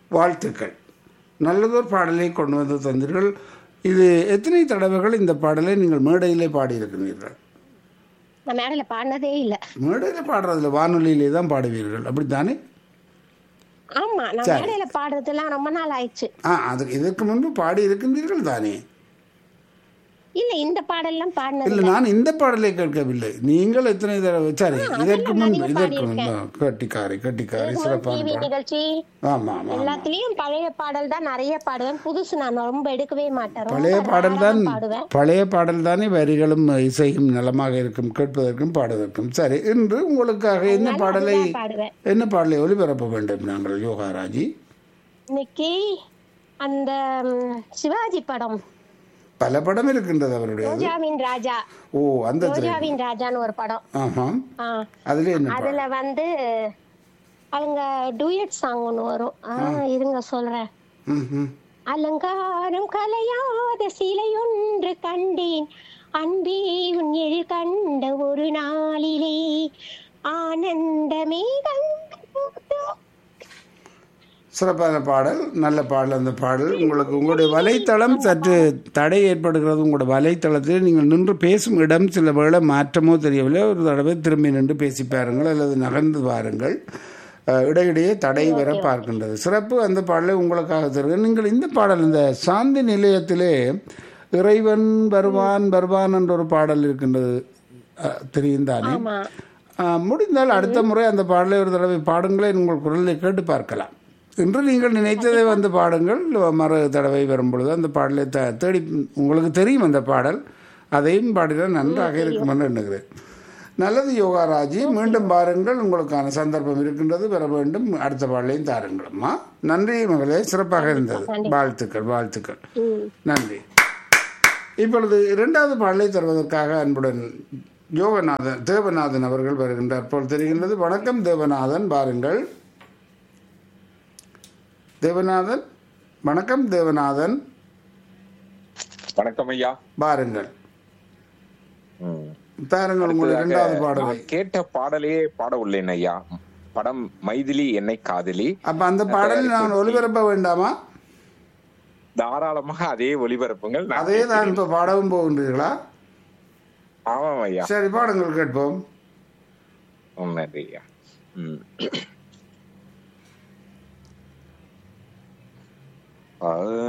வாழ்த்துக்கள் நல்லதொரு பாடலை கொண்டு வந்து தந்தீர்கள் இது எத்தனை தடவைகள் இந்த பாடலை நீங்கள் மேடையிலே பாடியிருக்கிறீர்கள் நான் மேடையில பாடினதே இல்ல மேடையில் பாடுறதில்ல வானொலியிலே தான் பாடுவீர்கள் அப்படித்தானே ஆமா நான் சரி. மேடையில பாடுறதுலாம் ரொம்ப நாள் ஆயிடுச்சு ஆ அது இதற்கு முன்பு பாடி இருக்கின்றீர்கள் தானே இல்ல இந்த பாடல்லாம் பாடினது இல்லை நான் இந்த பாடலை கேட்கவில்லை நீங்கள் எத்தனை தடவை சரி இதற்கு முன்பு இதற்கு முன்பு கட்டிக்காரி கட்டிக்காரி சிறப்பான டிவி பாடல் நிகழ்ச்சி ஆமாம் ஆமாம் எல்லாத்துலயும் பழைய பாடல் தான் நிறைய பாடுவேன் புதுசு நான் ரொம்ப எடுக்கவே மாட்டேன் ரொம்ப பழைய பாடல் rare ஆ தான் பாடுவேன் பழைய பாடல் தானே வரிகளும் இசையும் நலமாக இருக்கும் கேட்பதற்கும் பாடுவதற்கும் சரி இன்று உங்களுக்காக என்ன பாடலை அதுதான் பாடுவேன் என்ன பாடலை ஒளிபரப்ப வேண்டும் நாங்கள் யோகாராஜி இன்னைக்கு அந்த ம், சிவாஜி படம் பல படம் இருக்கின்றது அவருடைய ரோஜாவின் ராஜா ஓ அந்த திரை ரோஜாவின் ராஜான்னு ஒரு படம் ஆமாம் ஆ அதுல என்ன பாடல் அதுல வந்து அவங்க டூயட் சாங் ஒன்று வரும் ஆ இருங்க சொல்றேன் ம் ம் அலங்காரம் கலையாத சிலையொன்று கண்டேன் அன்பே உன் எழில் கண்ட ஒரு நாளிலே ஆனந்தமே சிறப்பான பாடல் நல்ல பாடல் அந்த பாடல் உங்களுக்கு உங்களுடைய வலைத்தளம் சற்று தடை ஏற்படுகிறது உங்களுடைய வலைத்தளத்தில் நீங்கள் நின்று பேசும் இடம் சில வேளை மாற்றமோ தெரியவில்லை ஒரு தடவை திரும்பி நின்று பேசி பாருங்கள் அல்லது நகர்ந்து பாருங்கள் அஹ், இடையிடையே தடை வர பார்க்கின்றது சிறப்பு அந்த பாடலை உங்களுக்காக தருகிறேன் நீங்கள் இந்த பாடல் இந்த சாந்தி நிலையத்திலே இறைவன் வருவான் வருவான் என்ற ஒரு பாடல் இருக்கின்றது அஹ், தெரியும் தானே ஆமா ஆ, முடிந்தால் அடுத்த முறை அந்த பாடலை ஒரு தடவை பாடுங்களேன் உங்கள் குரலை கேட்டு பார்க்கலாம் இன்று நீங்கள் நினைத்ததை வந்து பாடுங்கள் மறு தடவை வரும் பொழுது அந்த பாடலை த தேடி உங்களுக்கு தெரியும் அந்த பாடல் அதையும் பாடினால் நன்றாக இருக்கும் என்று எண்ணுகிறேன் நல்லது யோகாராஜி மீண்டும் பாருங்கள் உங்களுக்கான சந்தர்ப்பம் இருக்கின்றது பெற வேண்டும் அடுத்த பாடலையும் தாருங்களம்மா நன்றி மகளே சிறப்பாக இருந்தது வாழ்த்துக்கள் வாழ்த்துக்கள் நன்றி இப்பொழுது இரண்டாவது பாடலை தருவதற்காக அன்புடன் யோகநாதன் தேவநாதன் அவர்கள் வருகின்றார் போல் தெரிகின்றது வணக்கம் தேவநாதன் பாருங்கள் தேவநாதன் வணக்கம் தேவநாதன் வணக்கம் ஐயா பாருங்கள் தாருங்கள் உங்களுடைய இரண்டாவது பாடலை நான் கேட்ட பாடலையே பாட உள்ளேன் ஐயா படம் மைதிலி என்னை காதலி அப்ப அந்த பாடலை நான் ஒளிபரப்ப வேண்டாமா தாராளமாக அதே ஒளிபரப்புங்கள் நான் அதே தான் இப்ப பாடவும் போகின்றீர்களா ஆமாம் ஐயா சரி பாடுங்கள் கேட்போம் ம், நன்றி ஐயா ம். ஆ